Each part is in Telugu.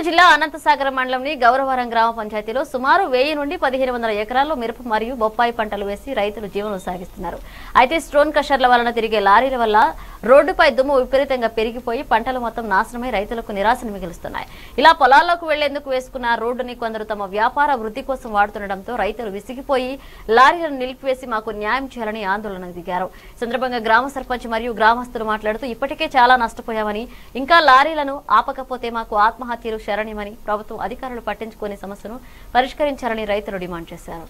కర్నూలు జిల్లా అనంతసాగరం మండలంని గౌరవరం గ్రామ పంచాయతీలో సుమారు వెయ్యి నుండి పదిహేను వందల ఎకరాల్లో మిరప మరియు బొప్పాయి పంటలు వేసి రైతులు జీవనం సాగిస్తున్నారు అయితే స్టోన్ కషర్ల వలన తిరిగే లారీల వల్ల రోడ్డుపై దుమ్ము విపరీతంగా పెరిగిపోయి పంటలు మొత్తం నాశనమై రైతులకు నిరాశను మిగులుస్తున్నాయి ఇలా పొలాల్లోకి వెళ్లేందుకు వేసుకున్న రోడ్డుని కొందరు తమ వ్యాపార వృద్ధి కోసం వాడుతుండటంతో రైతులు విసిగిపోయి లారీలను నిలిపివేసి మాకు న్యాయం చేయాలని ఆందోళన దిగారు ఈ సందర్భంగా గ్రామ సర్పంచ్ మరియు గ్రామస్తులు మాట్లాడుతూ ఇప్పటికే చాలా నష్టపోయామని ఇంకా లారీలను ఆపకపోతే మాకు ఆత్మహత్యలు శరణ్యమని ప్రభుత్వం అధికారులు పట్టించుకునే సమస్యను పరిష్కరించాలని రైతులు డిమాండ్ చేశారు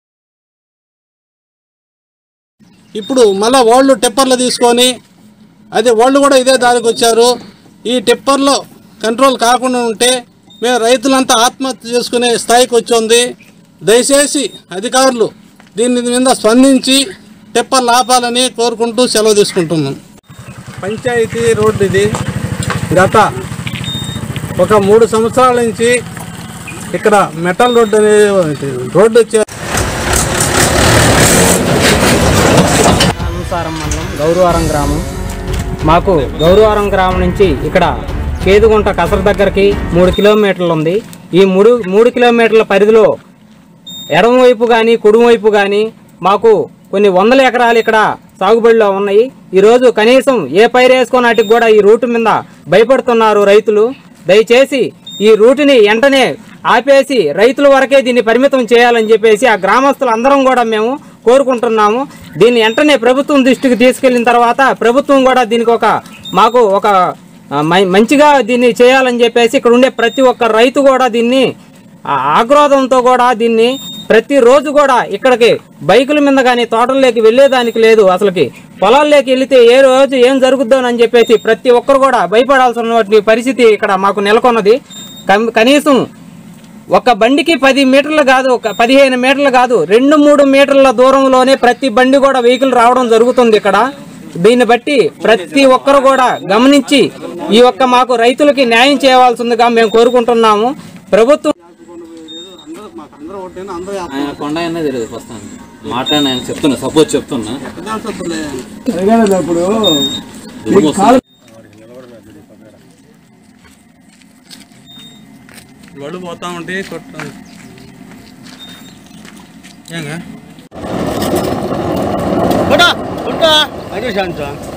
ఇప్పుడు మళ్ళీ వాళ్ళు టిప్పర్లు తీసుకొని అదే వాళ్ళు కూడా ఇదే దారికి వచ్చారు ఈ టిప్పర్లో కంట్రోల్ కాకుండా ఉంటే మేము రైతులంతా ఆత్మహత్య చేసుకునే స్థాయికి వచ్చింది దయచేసి అధికారులు దీని మీద స్పందించి టిప్పర్లు ఆపాలని కోరుకుంటూ సెలవు తీసుకుంటున్నాం పంచాయతీ రోడ్డు ఇది గత ఒక మూడు సంవత్సరాల నుంచి ఇక్కడ మెటల్ రోడ్డు అనేది రోడ్డు వచ్చే అనుసారం మండలం గౌరవరం గ్రామం మాకు గౌరవరం గ్రామం నుంచి ఇక్కడ కేదుగుంట కసర దగ్గరికి మూడు కిలోమీటర్లు ఉంది ఈ మూడు మూడు కిలోమీటర్ల పరిధిలో ఎడమవైపు కానీ కుడివైపు కానీ మాకు కొన్ని వందల ఎకరాలు ఇక్కడ సాగుబడిలో ఉన్నాయి ఈరోజు కనీసం ఏ పైరు వేసుకోనాటికి కూడా ఈ రూటు మీద భయపడుతున్నారు రైతులు దయచేసి ఈ రూటుని వెంటనే ఆపేసి రైతుల వరకే దీన్ని పరిమితం చేయాలని చెప్పేసి ఆ గ్రామస్తులు అందరం కూడా మేము కోరుకుంటున్నాము దీన్ని వెంటనే ప్రభుత్వం దృష్టికి తీసుకెళ్లిన తర్వాత ప్రభుత్వం కూడా దీనికి ఒక మాకు ఒక ఆ, మం- మంచిగా దీన్ని చేయాలని చెప్పేసి ఇక్కడ ఉండే ప్రతి ఒక్క రైతు కూడా దీన్ని ఆ ఆగ్రోధంతో కూడా దీన్ని ప్రతిరోజు కూడా ఇక్కడికి బైకుల మీద కానీ తోటల్లోకి వెళ్ళేదానికి లేదు అసలుకి పొలాల్లోకి వెళితే ఏ రోజు ఏం జరుగుద్దానని చెప్పేసి ప్రతి ఒక్కరు కూడా భయపడాల్సిన పరిస్థితి ఇక్కడ మాకు నెలకొన్నది కం- కనీసం ఒక బండికి పది మీటర్లు కాదు ఒక పదిహేను మీటర్లు కాదు రెండు మూడు మీటర్ల దూరంలోనే ప్రతి బండి కూడా వెహికల్ రావడం జరుగుతుంది ఇక్కడ దీన్ని బట్టి ప్రతి ఒక్కరు కూడా గమనించి ఈ ఒక్క మాకు రైతులకి న్యాయం చేయవలసిందిగా మేము కోరుకుంటున్నాము ప్రభుత్వం ఆయన కొండ అయినా తెలియదు ఫస్ట్ మాట్లాడిన ఆయన చెప్తున్నా సపోజ్ చెప్తున్నా దుమ్ము వస్తుంది. వడు పోతా ఉంటే కొట్ట ఏంగా కొట్ట కొట్ట అది శాంతం